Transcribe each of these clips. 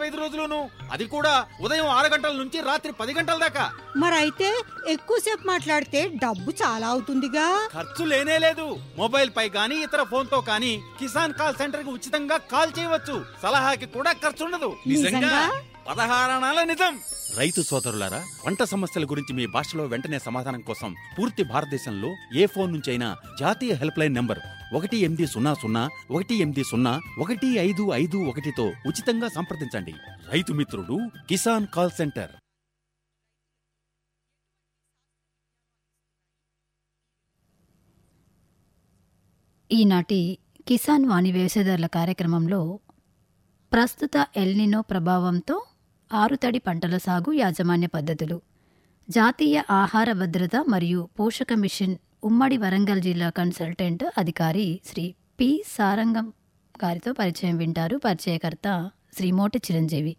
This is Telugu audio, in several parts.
ఐదు రోజులును అది కూడా ఉదయం ఆరు గంటల నుంచి రాత్రి పది గంటల దాకా మరైతే ఎక్కువసేపు మాట్లాడితే డబ్బు చాలా అవుతుందిగా ఖర్చు లేనే లేదు మొబైల్ పై గానీ ఇతర ఫోన్ తో కానీ కిసాన్ కాల్ సెంటర్ కి ఉచితంగా కాల్ చేయవచ్చు సలహాకి కూడా ఖర్చు ఉండదు నిజంగా? పదహారణాల నిజం రైతు సోదరులారా పంట సమస్యల గురించి మీ భాషలో వెంటనే సమాధానం కోసం పూర్తి భారతదేశంలో ఏ ఫోన్ నుంచైనా జాతీయ హెల్ప్ లైన్ నంబర్ ఒకటి ఎనిమిది సున్నా సున్నా ఒకటి ఎనిమిది సున్నా ఒకటి ఐదు ఐదు ఒకటితో ఉచితంగా సంప్రదించండి రైతు మిత్రుడు కిసాన్ కాల్ సెంటర్ ఈనాటి కిసాన్ వాణి వ్యవసాయదారుల కార్యక్రమంలో ప్రస్తుత ఎల్నినో ప్రభావంతో ఆరుతడి పంటల సాగు యాజమాన్య పద్ధతులు జాతీయ ఆహార భద్రత మరియు పోషక మిషన్ ఉమ్మడి వరంగల్ జిల్లా కన్సల్టెంట్ అధికారి శ్రీ పి సారంగం గారితో పరిచయం వింటారు పరిచయకర్త శ్రీ మోటి చిరంజీవి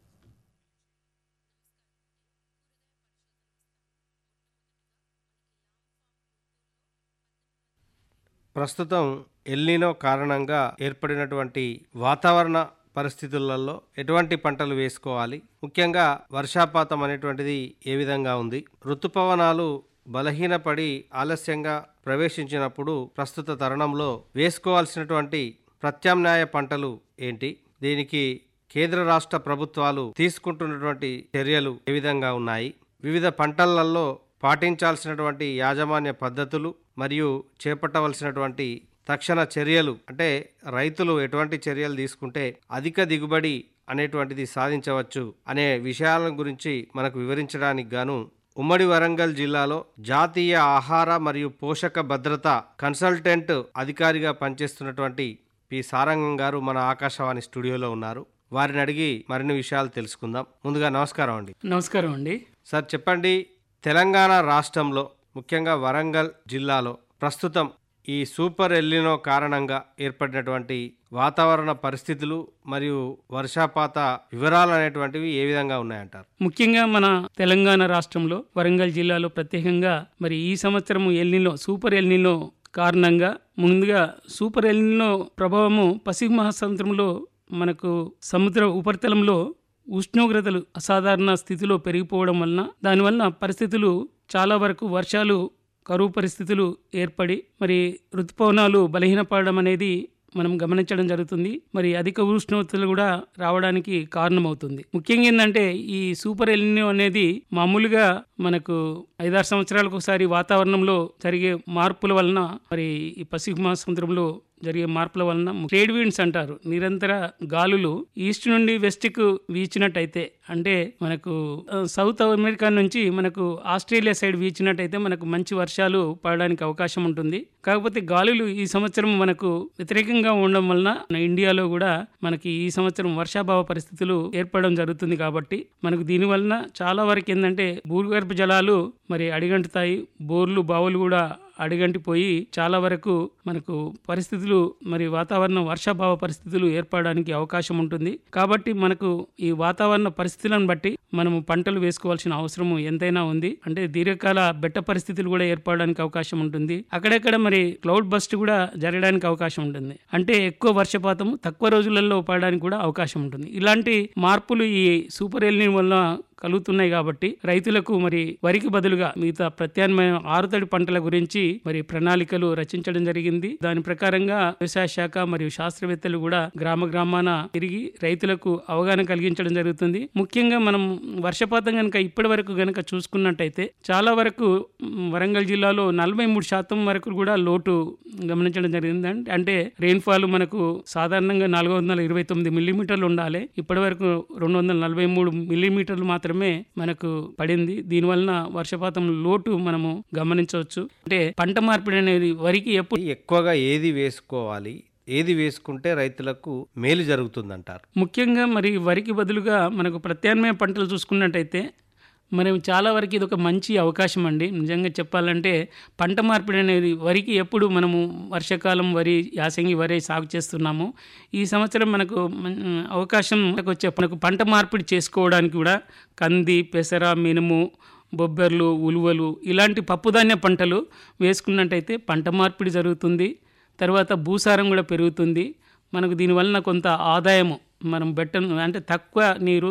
ప్రస్తుతం ఎల్నినో కారణంగా ఏర్పడినటువంటి వాతావరణ పరిస్థితులలో ఎటువంటి పంటలు వేసుకోవాలి ముఖ్యంగా వర్షాపాతం అనేటువంటిది ఏ విధంగా ఉంది ఋతుపవనాలు బలహీనపడి ఆలస్యంగా ప్రవేశించినప్పుడు ప్రస్తుత తరుణంలో వేసుకోవాల్సినటువంటి ప్రత్యామ్నాయ పంటలు ఏంటి దీనికి కేంద్ర రాష్ట్ర ప్రభుత్వాలు తీసుకుంటున్నటువంటి చర్యలు ఏ విధంగా ఉన్నాయి వివిధ పంటలలో పాటించాల్సినటువంటి యాజమాన్య పద్ధతులు మరియు చేపట్టవలసినటువంటి తక్షణ చర్యలు అంటే రైతులు ఎటువంటి చర్యలు తీసుకుంటే అధిక దిగుబడి అనేటువంటిది సాధించవచ్చు అనే విషయాల గురించి మనకు వివరించడానికి గాను ఉమ్మడి వరంగల్ జిల్లాలో జాతీయ ఆహార మరియు పోషక భద్రత కన్సల్టెంట్ అధికారిగా పనిచేస్తున్నటువంటి పి సారంగం గారు మన ఆకాశవాణి స్టూడియోలో ఉన్నారు వారిని అడిగి మరిన్ని విషయాలు తెలుసుకుందాం ముందుగా నమస్కారం అండి నమస్కారం అండి సార్ చెప్పండి తెలంగాణ రాష్ట్రంలో ముఖ్యంగా వరంగల్ జిల్లాలో ప్రస్తుతం ఈ సూపర్ ఎల్లినో కారణంగా ఏర్పడినటువంటి వాతావరణ పరిస్థితులు మరియు వర్షాపాత వివరాలు అనేటువంటివి ఏ విధంగా ఉన్నాయంటారు ముఖ్యంగా మన తెలంగాణ రాష్ట్రంలో వరంగల్ జిల్లాలో ప్రత్యేకంగా మరి ఈ సంవత్సరం ఎల్నిలో సూపర్ ఎల్నిలో కారణంగా ముందుగా సూపర్ ఎల్నిలో ప్రభావము పసిఫిక్ మహాసముద్రంలో మనకు సముద్ర ఉపరితలంలో ఉష్ణోగ్రతలు అసాధారణ స్థితిలో పెరిగిపోవడం వలన దానివల్ల పరిస్థితులు చాలా వరకు వర్షాలు కరువు పరిస్థితులు ఏర్పడి మరి ఋతుపవనాలు బలహీనపడడం అనేది మనం గమనించడం జరుగుతుంది మరి అధిక ఉష్ణోగ్రతలు కూడా రావడానికి కారణమవుతుంది ముఖ్యంగా ఏంటంటే ఈ సూపర్ ఎల్నినో అనేది మామూలుగా మనకు ఐదారు సంవత్సరాలకు ఒకసారి వాతావరణంలో జరిగే మార్పుల వలన మరి ఈ పసిఫిక్ మహాసముద్రంలో జరిగే మార్పుల వలన ట్రేడ్ విండ్స్ అంటారు నిరంతర గాలులు ఈస్ట్ నుండి వెస్ట్ కు వీచినట్టయితే అంటే మనకు ఆ, సౌత్ అమెరికా నుంచి మనకు ఆస్ట్రేలియా సైడ్ వీచినట్టయితే మనకు మంచి వర్షాలు పడడానికి అవకాశం ఉంటుంది కాకపోతే గాలులు ఈ సంవత్సరం మనకు వ్యతిరేకంగా ఉండడం వలన మన ఇండియాలో కూడా మనకి ఈ సంవత్సరం వర్షాభావ పరిస్థితులు ఏర్పడడం జరుగుతుంది కాబట్టి మనకు దీని వలన చాలా వరకు ఏంటంటే భూగర్భ జలాలు మరి అడిగంటుతాయి బోర్లు బావులు కూడా అడిగంటిపోయి చాలా వరకు మనకు పరిస్థితులు మరి వాతావరణ వర్షాభావ పరిస్థితులు ఏర్పడడానికి అవకాశం ఉంటుంది కాబట్టి మనకు ఈ వాతావరణ పరిస్థితులను బట్టి మనము పంటలు వేసుకోవాల్సిన అవసరం ఎంతైనా ఉంది అంటే దీర్ఘకాల బెట్ట పరిస్థితులు కూడా ఏర్పడడానికి అవకాశం ఉంటుంది అక్కడక్కడ మరి క్లౌడ్ బస్ట్ కూడా జరగడానికి అవకాశం ఉంటుంది అంటే ఎక్కువ వర్షపాతం తక్కువ రోజులలో పడడానికి కూడా అవకాశం ఉంటుంది ఇలాంటి మార్పులు ఈ సూపర్ ఎల్ని వల్ల కలుగుతున్నాయి కాబట్టి రైతులకు మరి వరికి బదులుగా మిగతా ప్రత్యామ్నాయ ఆరుతడి పంటల గురించి మరి ప్రణాళికలు రచించడం జరిగింది దాని ప్రకారంగా వ్యవసాయ శాఖ మరియు శాస్త్రవేత్తలు కూడా గ్రామ గ్రామాన తిరిగి రైతులకు అవగాహన కలిగించడం జరుగుతుంది ముఖ్యంగా మనం వర్షపాతం కనుక ఇప్పటి వరకు గనక చూసుకున్నట్టయితే చాలా వరకు మ్, వరంగల్ జిల్లాలో నలభై మూడు శాతం వరకు కూడా లోటు గమనించడం జరిగింది అంటే- అంటే రెయిన్ఫాల్ మనకు సాధారణంగా నాలుగు వందల ఇరవై తొమ్మిది మిల్లీమీటర్లు ఉండాలి ఇప్పటి వరకు రెండు వందల నలభై మూడు మిల్లీమీటర్లు మాత్రమే మనకు పడింది దీనివలన వర్షపాతం లోటు మనము గమనించవచ్చు అంటే పంట మార్పిడి అనేది వరికి ఎప్పుడు ఎక్కువగా ఏది వేసుకోవాలి ఏది వేసుకుంటే రైతులకు మేలు జరుగుతుందంటారు ముఖ్యంగా మరి వరికి బదులుగా మనకు ప్రత్యామ్నాయ పంటలు చూసుకున్నట్టయితే మనం చాలా వరకు ఇది ఒక మంచి అవకాశం అండి నిజంగా చెప్పాలంటే పంట మార్పిడి అనేది వరికి ఎప్పుడు మనము వర్షాకాలం వరి యాసంగి వరి సాగు చేస్తున్నాము ఈ సంవత్సరం మనకు మన్- అవకాశం మనకు వచ్చే మనకు పంట మార్పిడి చేసుకోవడానికి కూడా కంది పెసర మినుము బొబ్బెర్లు ఉలువలు ఇలాంటి పప్పుధాన్య పంటలు వేసుకున్నట్టయితే పంట మార్పిడి జరుగుతుంది తర్వాత భూసారం కూడా పెరుగుతుంది మనకు దీనివలన కొంత ఆదాయము మనం బెట్టను అంటే తక్కువ నీరు